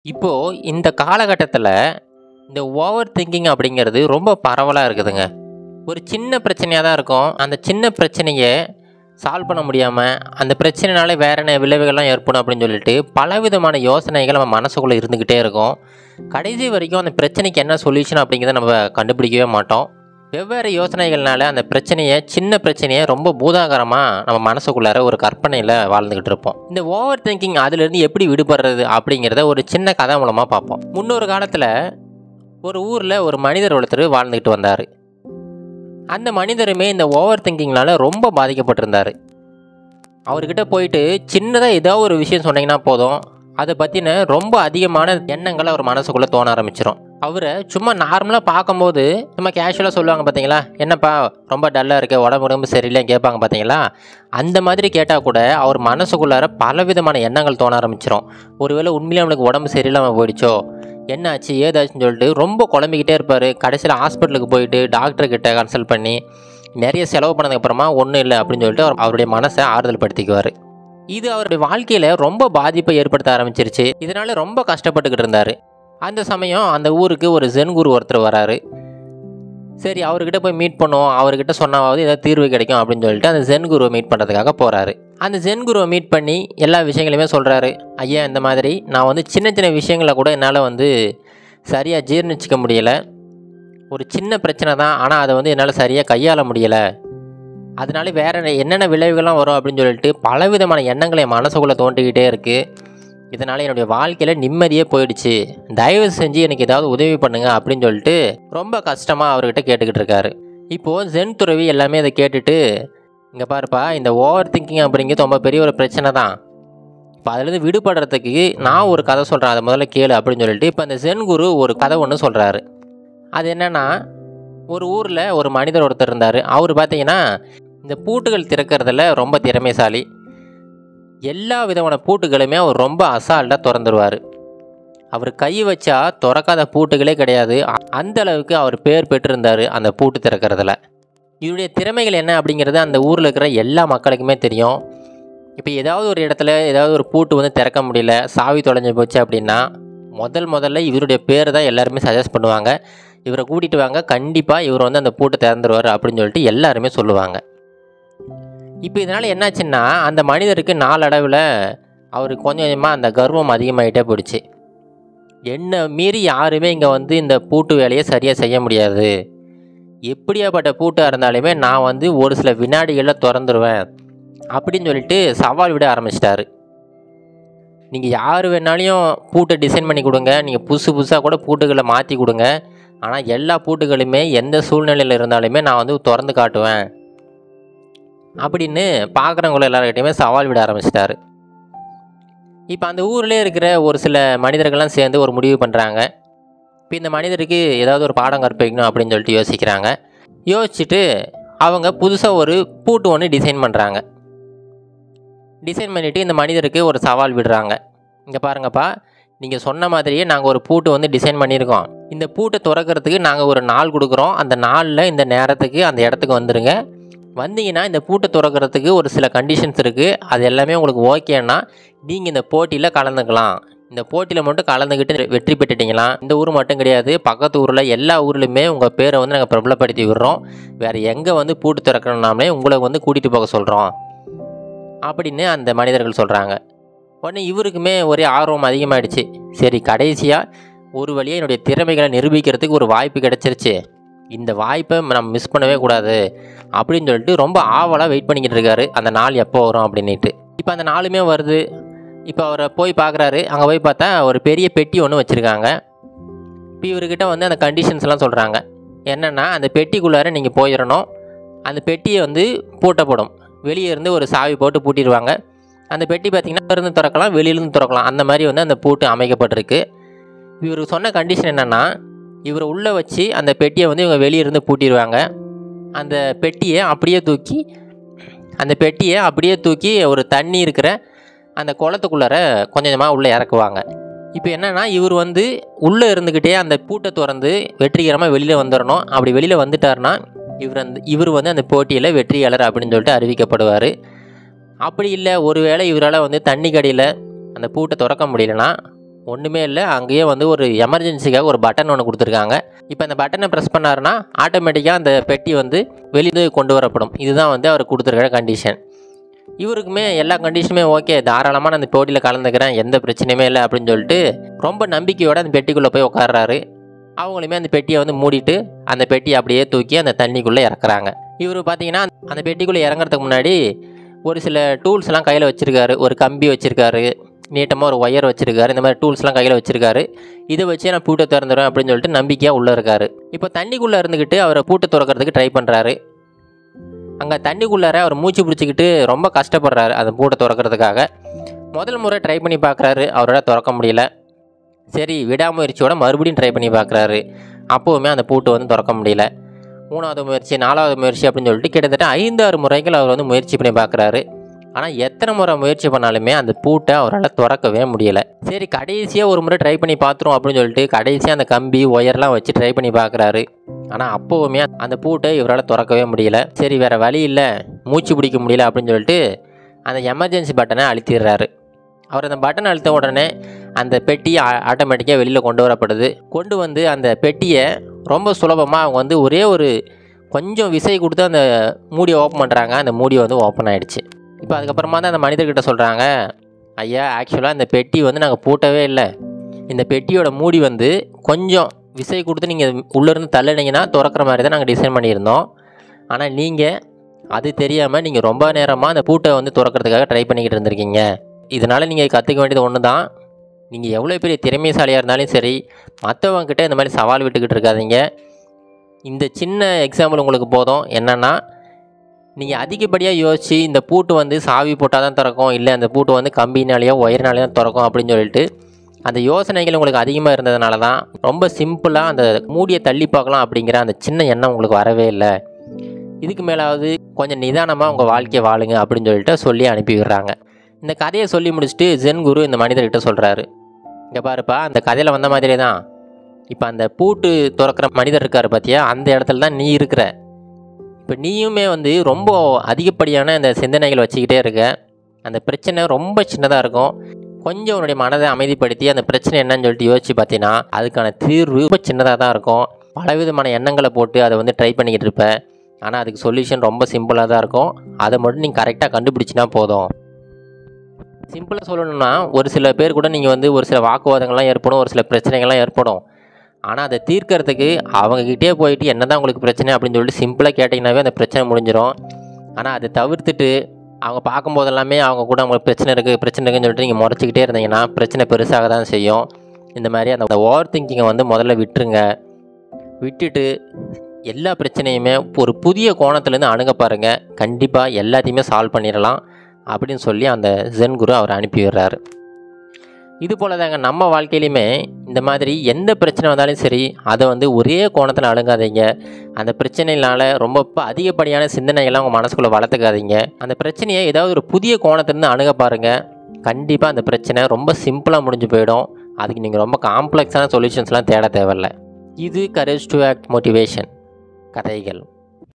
இப்போது இந்த காலகட்டத்தில் இந்த ஓவர் திங்கிங் அப்படிங்கிறது ரொம்ப பரவலாக இருக்குதுங்க ஒரு சின்ன பிரச்சனையாக தான் இருக்கும் அந்த சின்ன பிரச்சனையை சால்வ் பண்ண முடியாமல் அந்த பிரச்சனைனால வேற என்ன விளைவுகள்லாம் ஏற்படும் அப்படின்னு சொல்லிட்டு பலவிதமான யோசனைகள் நம்ம மனசுக்குள்ளே இருந்துக்கிட்டே இருக்கும் கடைசி வரைக்கும் அந்த பிரச்சனைக்கு என்ன சொல்யூஷன் அப்படிங்கிறத நம்ம கண்டுபிடிக்கவே மாட்டோம் வெவ்வேறு யோசனைகள்னால அந்த பிரச்சனையை சின்ன பிரச்சனையை ரொம்ப பூதாகரமாக நம்ம மனசுக்குள்ளார ஒரு கற்பனையில் வாழ்ந்துக்கிட்டு இருப்போம் இந்த ஓவர் திங்கிங் அதுலேருந்து எப்படி விடுபடுறது அப்படிங்கிறத ஒரு சின்ன கதை மூலமாக பார்ப்போம் முன்னொரு காலத்தில் ஒரு ஊரில் ஒரு மனிதர் ஒருத்தர் வாழ்ந்துக்கிட்டு வந்தார் அந்த மனிதருமே இந்த ஓவர் திங்கிங்னால ரொம்ப பாதிக்கப்பட்டிருந்தார் அவர்கிட்ட போயிட்டு சின்னதாக ஏதோ ஒரு விஷயம் சொன்னீங்கன்னா போதும் அதை பற்றின ரொம்ப அதிகமான எண்ணங்கள் அவர் மனசுக்குள்ளே தோண ஆரம்பிச்சிடும் அவரை சும்மா நார்மலாக பார்க்கும்போது சும்மா கேஷுவலாக சொல்லுவாங்க பார்த்தீங்களா என்னப்பா ரொம்ப டல்லாக இருக்க உடம்பு உடம்பு சரியில்லை கேட்பாங்க பார்த்தீங்களா அந்த மாதிரி கேட்டால் கூட அவர் மனசுக்குள்ளார பலவிதமான எண்ணங்கள் தோண ஆரம்பிச்சிடும் ஒருவேளை உண்மையிலே அவனுக்கு உடம்பு சரியில்லாமல் போயிடுச்சோ என்னாச்சு ஏதாச்சுன்னு சொல்லிட்டு ரொம்ப குழம்பிக்கிட்டே இருப்பார் கடைசியில் ஹாஸ்பிட்டலுக்கு போயிட்டு டாக்டர்கிட்ட கன்சல்ட் பண்ணி நிறைய செலவு பண்ணதுக்கப்புறமா ஒன்றும் இல்லை அப்படின்னு சொல்லிட்டு அவர் அவருடைய மனசை ஆறுதல் படுத்திக்குவார் இது அவருடைய வாழ்க்கையில் ரொம்ப பாதிப்பை ஏற்படுத்த ஆரம்பிச்சிருச்சு இதனால ரொம்ப கஷ்டப்பட்டுக்கிட்டு இருந்தார் அந்த சமயம் அந்த ஊருக்கு ஒரு ஜென் குரு ஒருத்தர் வராரு சரி அவர்கிட்ட போய் மீட் பண்ணுவோம் அவர்கிட்ட சொன்னாவது ஏதாவது தீர்வு கிடைக்கும் அப்படின்னு சொல்லிட்டு அந்த ஜென் குருவை மீட் பண்ணுறதுக்காக போகிறாரு அந்த ஜென் குருவை மீட் பண்ணி எல்லா விஷயங்களையுமே சொல்கிறாரு ஐயா இந்த மாதிரி நான் வந்து சின்ன சின்ன விஷயங்களை கூட என்னால் வந்து சரியாக ஜீர்ணிச்சிக்க முடியலை ஒரு சின்ன பிரச்சனை தான் ஆனால் அதை வந்து என்னால் சரியாக கையாள முடியலை அதனால வேற என்னென்ன விளைவுகள்லாம் வரும் அப்படின்னு சொல்லிட்டு பலவிதமான எண்ணங்களை என் மனசுக்குள்ளே தோண்டிக்கிட்டே இருக்குது இதனால் என்னுடைய வாழ்க்கையில் நிம்மதியே போயிடுச்சு தயவு செஞ்சு எனக்கு ஏதாவது உதவி பண்ணுங்க அப்படின்னு சொல்லிட்டு ரொம்ப கஷ்டமாக அவர்கிட்ட கேட்டுக்கிட்டு இருக்காரு இப்போது ஜென் துறவி எல்லாமே அதை கேட்டுட்டு இங்கே பாருப்பா இந்த ஓவர் திங்கிங் அப்படிங்கிறது ரொம்ப பெரிய ஒரு பிரச்சனை தான் இப்போ அதுலேருந்து விடுபடுறதுக்கு நான் ஒரு கதை சொல்கிறேன் அதை முதல்ல கேளு அப்படின்னு சொல்லிட்டு இப்போ அந்த ஜென் குரு ஒரு கதை ஒன்று சொல்கிறாரு அது என்னென்னா ஒரு ஊரில் ஒரு மனிதர் ஒருத்தர் இருந்தார் அவர் பார்த்தீங்கன்னா இந்த பூட்டுகள் திறக்கிறதுல ரொம்ப திறமைசாலி எல்லா விதமான பூட்டுகளுமே அவர் ரொம்ப அசால்ட்டாக திறந்துருவார் அவர் கை வச்சா திறக்காத பூட்டுகளே கிடையாது அ- அந்த அளவுக்கு அவர் பேர் பெற்றிருந்தார் அந்த பூட்டு திறக்கிறதுல இவருடைய திறமைகள் என்ன அப்படிங்கிறது அந்த ஊரில் இருக்கிற எல்லா மக்களுக்குமே தெரியும் இப்போ ஏதாவது ஒரு இடத்துல ஏதாவது ஒரு பூட்டு வந்து திறக்க முடியல சாவி தொலைஞ்சு போச்சு அப்படின்னா முதல் முதல்ல இவருடைய பேர் தான் எல்லாருமே சஜஸ்ட் பண்ணுவாங்க இவரை கூட்டிகிட்டு வாங்க கண்டிப்பாக இவர் வந்து அந்த பூட்டை திறந்துருவார் அப்படின்னு சொல்லிட்டு எல்லாருமே சொல்லுவாங்க இப்போ இதனால் என்னாச்சுன்னா அந்த மனிதருக்கு நாளடைவில் அவருக்கு கொஞ்சம் கொஞ்சமாக அந்த கர்வம் அதிகமாகிட்டே போயிடுச்சு என்னை மீறி யாருமே இங்கே வந்து இந்த பூட்டு வேலையை சரியாக செய்ய முடியாது எப்படியாப்பட்ட பூட்டாக இருந்தாலுமே நான் வந்து ஒரு சில வினாடிகளில் திறந்துருவேன் அப்படின்னு சொல்லிட்டு சவால் விட ஆரம்பிச்சிட்டாரு நீங்கள் யார் வேணாலையும் பூட்டை டிசைன் பண்ணி கொடுங்க நீங்கள் புதுசு புதுசாக கூட பூட்டுகளை மாற்றி கொடுங்க ஆனால் எல்லா பூட்டுகளுமே எந்த சூழ்நிலையில் இருந்தாலுமே நான் வந்து திறந்து காட்டுவேன் அப்படின்னு பார்க்குறவங்கள எல்லாருக்கிட்டையுமே சவால் விட ஆரம்பிச்சிட்டாரு இப்போ அந்த ஊர்லேயே இருக்கிற ஒரு சில மனிதர்கள்லாம் சேர்ந்து ஒரு முடிவு பண்ணுறாங்க இப்போ இந்த மனிதருக்கு ஏதாவது ஒரு பாடம் கற்பிக்கணும் அப்படின்னு சொல்லிட்டு யோசிக்கிறாங்க யோசிச்சுட்டு அவங்க புதுசாக ஒரு பூட்டு ஒன்று டிசைன் பண்ணுறாங்க டிசைன் பண்ணிவிட்டு இந்த மனிதருக்கு ஒரு சவால் விடுறாங்க இங்கே பாருங்கப்பா நீங்கள் சொன்ன மாதிரியே நாங்கள் ஒரு பூட்டு வந்து டிசைன் பண்ணியிருக்கோம் இந்த பூட்டை திறக்கிறதுக்கு நாங்கள் ஒரு நாள் கொடுக்குறோம் அந்த நாளில் இந்த நேரத்துக்கு அந்த இடத்துக்கு வந்துடுங்க வந்தீங்கன்னா இந்த பூட்டை திறக்கிறதுக்கு ஒரு சில கண்டிஷன்ஸ் இருக்குது அது எல்லாமே உங்களுக்கு ஓகேன்னா நீங்கள் இந்த போட்டியில் கலந்துக்கலாம் இந்த போட்டியில் மட்டும் கலந்துக்கிட்டு வெற்றி பெற்றுட்டீங்களா இந்த ஊர் மட்டும் கிடையாது பக்கத்து ஊரில் எல்லா ஊர்லையுமே உங்கள் பேரை வந்து நாங்கள் பிரபலப்படுத்தி விடுறோம் வேறு எங்கே வந்து பூட்டு திறக்கணும்னாமே உங்களை வந்து கூட்டிகிட்டு போக சொல்கிறோம் அப்படின்னு அந்த மனிதர்கள் சொல்கிறாங்க உடனே இவருக்குமே ஒரே ஆர்வம் அதிகமாகிடுச்சு சரி கடைசியாக ஒரு வழியாக என்னுடைய திறமைகளை நிரூபிக்கிறதுக்கு ஒரு வாய்ப்பு கிடச்சிருச்சு இந்த வாய்ப்பை நம்ம மிஸ் பண்ணவே கூடாது அப்படின்னு சொல்லிட்டு ரொம்ப ஆவலாக வெயிட் பண்ணிக்கிட்டு இருக்காரு அந்த நாள் எப்போ வரும் அப்படின்ட்டு இப்போ அந்த நாளுமே வருது இப்போ அவரை போய் பார்க்குறாரு அங்கே போய் பார்த்தா ஒரு பெரிய பெட்டி ஒன்று வச்சுருக்காங்க இப்போ இவர்கிட்ட வந்து அந்த கண்டிஷன்ஸ்லாம் சொல்கிறாங்க என்னென்னா அந்த பெட்டிக்குள்ளார நீங்கள் போயிடணும் அந்த பெட்டியை வந்து பூட்டப்படும் வெளியே இருந்து ஒரு சாவி போட்டு பூட்டிடுவாங்க அந்த பெட்டி பார்த்திங்கன்னா இருந்து திறக்கலாம் வெளியிலேருந்து திறக்கலாம் அந்த மாதிரி வந்து அந்த பூட்டு அமைக்கப்பட்டிருக்கு இவர் சொன்ன கண்டிஷன் என்னென்னா இவரை உள்ளே வச்சு அந்த பெட்டியை வந்து இவங்க வெளியே இருந்து பூட்டிடுவாங்க அந்த பெட்டியை அப்படியே தூக்கி அந்த பெட்டியை அப்படியே தூக்கி ஒரு தண்ணி இருக்கிற அந்த குளத்துக்குள்ளார கொஞ்சம் கொஞ்சமாக உள்ளே இறக்குவாங்க இப்போ என்னென்னா இவர் வந்து உள்ளே இருந்துக்கிட்டே அந்த பூட்டை திறந்து வெற்றிகரமாக வெளியில் வந்துடணும் அப்படி வெளியில் வந்துட்டாருன்னா இவர் அந்த இவர் வந்து அந்த போட்டியில் வெற்றியாளர் அப்படின்னு சொல்லிட்டு அறிவிக்கப்படுவார் அப்படி இல்லை ஒருவேளை இவரால் வந்து தண்ணி கடியில் அந்த பூட்டை திறக்க முடியலனா ஒன்றுமே இல்லை அங்கேயே வந்து ஒரு எமர்ஜென்சிக்காக ஒரு பட்டன் ஒன்று கொடுத்துருக்காங்க இப்போ அந்த பட்டனை ப்ரெஸ் பண்ணாருன்னா ஆட்டோமேட்டிக்காக அந்த பெட்டி வந்து வெளியே கொண்டு வரப்படும் இதுதான் வந்து அவர் கொடுத்துருக்கிற கண்டிஷன் இவருக்குமே எல்லா கண்டிஷனுமே ஓகே தாராளமாக நான் அந்த போட்டியில் கலந்துக்கிறேன் எந்த பிரச்சனையுமே இல்லை அப்படின்னு சொல்லிட்டு ரொம்ப நம்பிக்கையோட அந்த பெட்டிக்குள்ளே போய் உட்கார்றாரு அவங்களுமே அந்த பெட்டியை வந்து மூடிட்டு அந்த பெட்டியை அப்படியே தூக்கி அந்த தண்ணிக்குள்ளே இறக்குறாங்க இவர் பார்த்தீங்கன்னா அந்த பெட்டிக்குள்ளே இறங்குறதுக்கு முன்னாடி ஒரு சில டூல்ஸ்லாம் கையில் வச்சுருக்காரு ஒரு கம்பி வச்சுருக்காரு நீட்டமாக ஒரு ஒயர் வச்சுருக்காரு இந்த மாதிரி டூல்ஸ்லாம் கையில் வச்சுருக்காரு இதை வச்சு நான் பூட்டை திறந்துடுவேன் அப்படின்னு சொல்லிட்டு நம்பிக்கையாக உள்ளே இருக்காரு இப்போ தண்ணிக்குள்ளே இருந்துக்கிட்டு அவரை பூட்டை திறக்கிறதுக்கு ட்ரை பண்ணுறாரு அங்கே தண்ணிக்குள்ளார அவர் மூச்சு பிடிச்சிக்கிட்டு ரொம்ப கஷ்டப்படுறாரு அந்த பூட்டை திறக்கிறதுக்காக முதல் முறை ட்ரை பண்ணி பார்க்குறாரு அவரோட திறக்க முடியல சரி விடாமுயற்சியோட மறுபடியும் ட்ரை பண்ணி பார்க்குறாரு அப்போவுமே அந்த பூட்டு வந்து திறக்க முடியல மூணாவது முயற்சி நாலாவது முயற்சி அப்படின்னு சொல்லிட்டு கிட்டத்தட்ட ஐந்தாறு முறைகள் அவர் வந்து முயற்சி பண்ணி பார்க்குறாரு ஆனால் எத்தனை முறை முயற்சி பண்ணாலுமே அந்த பூட்டை அவரால் திறக்கவே முடியலை சரி கடைசியாக ஒரு முறை ட்ரை பண்ணி பார்த்துரும் அப்படின்னு சொல்லிட்டு கடைசியாக அந்த கம்பி ஒயர்லாம் வச்சு ட்ரை பண்ணி பார்க்குறாரு ஆனால் அப்போவுமே அந்த பூட்டை இவரால் திறக்கவே முடியல சரி வேறு வழி இல்லை மூச்சு பிடிக்க முடியல அப்படின்னு சொல்லிட்டு அந்த எமர்ஜென்சி பட்டனை அழுத்திடுறாரு அவர் அந்த பட்டன் அழுத்த உடனே அந்த பெட்டி ஆட்டோமேட்டிக்காக வெளியில் கொண்டு வரப்படுது கொண்டு வந்து அந்த பெட்டியை ரொம்ப சுலபமாக அவங்க வந்து ஒரே ஒரு கொஞ்சம் விசை கொடுத்து அந்த மூடியை ஓப்பன் பண்ணுறாங்க அந்த மூடி வந்து ஓப்பன் ஆகிடுச்சு இப்போ அதுக்கப்புறமா தான் அந்த மனிதர்கிட்ட சொல்கிறாங்க ஐயா ஆக்சுவலாக இந்த பெட்டி வந்து நாங்கள் பூட்டவே இல்லை இந்த பெட்டியோட மூடி வந்து கொஞ்சம் விசை கொடுத்து நீங்கள் உள்ளேருந்து தள்ளுனீங்கன்னா திறக்கிற மாதிரி தான் நாங்கள் டிசைன் பண்ணியிருந்தோம் ஆனால் நீங்கள் அது தெரியாமல் நீங்கள் ரொம்ப நேரமாக அந்த பூட்டை வந்து திறக்கிறதுக்காக ட்ரை பண்ணிக்கிட்டு இருந்திருக்கீங்க இதனால் நீங்கள் கற்றுக்க வேண்டியது ஒன்று தான் நீங்கள் எவ்வளோ பெரிய திறமைசாலியாக இருந்தாலும் சரி மற்றவங்கக்கிட்ட இந்த மாதிரி சவால் விட்டுக்கிட்டு இருக்காதீங்க இந்த சின்ன எக்ஸாம்பிள் உங்களுக்கு போதும் என்னென்னா நீங்கள் அதிகப்படியாக யோசித்து இந்த பூட்டு வந்து சாவி போட்டால் தான் திறக்கும் இல்லை அந்த பூட்டு வந்து கம்பினாலேயோ ஒயர்னாலேயோ தான் திறக்கும் அப்படின்னு சொல்லிட்டு அந்த யோசனைகள் உங்களுக்கு அதிகமாக இருந்ததுனால தான் ரொம்ப சிம்பிளாக அந்த மூடியை தள்ளி பார்க்கலாம் அப்படிங்கிற அந்த சின்ன எண்ணம் உங்களுக்கு வரவே இல்லை இதுக்கு மேலாவது கொஞ்சம் நிதானமாக உங்கள் வாழ்க்கையை வாழுங்க அப்படின்னு சொல்லிட்டு சொல்லி அனுப்பி விடுறாங்க இந்த கதையை சொல்லி முடிச்சுட்டு ஜென் குரு இந்த மனிதர்கிட்ட சொல்கிறாரு இங்கே பாருப்பா அந்த கதையில் வந்த மாதிரியே தான் இப்போ அந்த பூட்டு திறக்கிற மனிதர் இருக்கார் பார்த்தியா அந்த இடத்துல தான் நீ இருக்கிற இப்போ நீயுமே வந்து ரொம்ப அதிகப்படியான இந்த சிந்தனைகள் வச்சுக்கிட்டே இருக்க அந்த பிரச்சனை ரொம்ப சின்னதாக இருக்கும் கொஞ்சம் உன்னுடைய மனதை அமைதிப்படுத்தி அந்த பிரச்சனை என்னன்னு சொல்லிட்டு யோசிச்சு பார்த்தீங்கன்னா அதுக்கான தீர்வு ரொம்ப சின்னதாக தான் இருக்கும் பலவிதமான எண்ணங்களை போட்டு அதை வந்து ட்ரை பண்ணிக்கிட்டு இருப்ப ஆனால் அதுக்கு சொல்யூஷன் ரொம்ப சிம்பிளாக தான் இருக்கும் அதை மட்டும் நீங்கள் கரெக்டாக கண்டுபிடிச்சினா போதும் சிம்பிளாக சொல்லணும்னா ஒரு சில பேர் கூட நீங்கள் வந்து ஒரு சில வாக்குவாதங்கள்லாம் ஏற்படும் ஒரு சில பிரச்சனைகள்லாம் ஏற்படும் ஆனால் அதை தீர்க்கறதுக்கு அவங்கக்கிட்டே போயிட்டு என்ன தான் உங்களுக்கு பிரச்சனை அப்படின்னு சொல்லிட்டு சிம்பிளாக கேட்டிங்கனாவே அந்த பிரச்சனை முடிஞ்சிடும் ஆனால் அதை தவிர்த்துட்டு அவங்க பார்க்கும்போது எல்லாமே அவங்க கூட அவங்களுக்கு பிரச்சனை இருக்குது பிரச்சனை இருக்குன்னு சொல்லிட்டு நீங்கள் முறைச்சிக்கிட்டே இருந்தீங்கன்னா பிரச்சனை பெருசாக தான் செய்யும் இந்த மாதிரி அந்த ஓவர் திங்கிங்கை வந்து முதல்ல விட்டுருங்க விட்டுட்டு எல்லா பிரச்சனையுமே ஒரு புதிய கோணத்துலேருந்து அணுக பாருங்கள் கண்டிப்பாக எல்லாத்தையுமே சால்வ் பண்ணிடலாம் அப்படின்னு சொல்லி அந்த ஜென் குரு அவர் அனுப்பி விடுறாரு இது போல தாங்க நம்ம வாழ்க்கையிலையுமே இந்த மாதிரி எந்த பிரச்சனை வந்தாலும் சரி அதை வந்து ஒரே கோணத்தில் அணுகாதீங்க அந்த பிரச்சனையினால ரொம்ப இப்போ அதிகப்படியான சிந்தனைகள்லாம் உங்கள் மனசுக்குள்ளே வளர்த்துக்காதீங்க அந்த பிரச்சனையை ஏதாவது ஒரு புதிய கோணத்துலேருந்து அணுக பாருங்கள் கண்டிப்பாக அந்த பிரச்சனை ரொம்ப சிம்பிளாக முடிஞ்சு போயிடும் அதுக்கு நீங்கள் ரொம்ப காம்ப்ளெக்ஸான சொல்யூஷன்ஸ்லாம் தேட தேவையில்ல இது கரேஜ் டு ஆக்ட் மோட்டிவேஷன் கதைகள்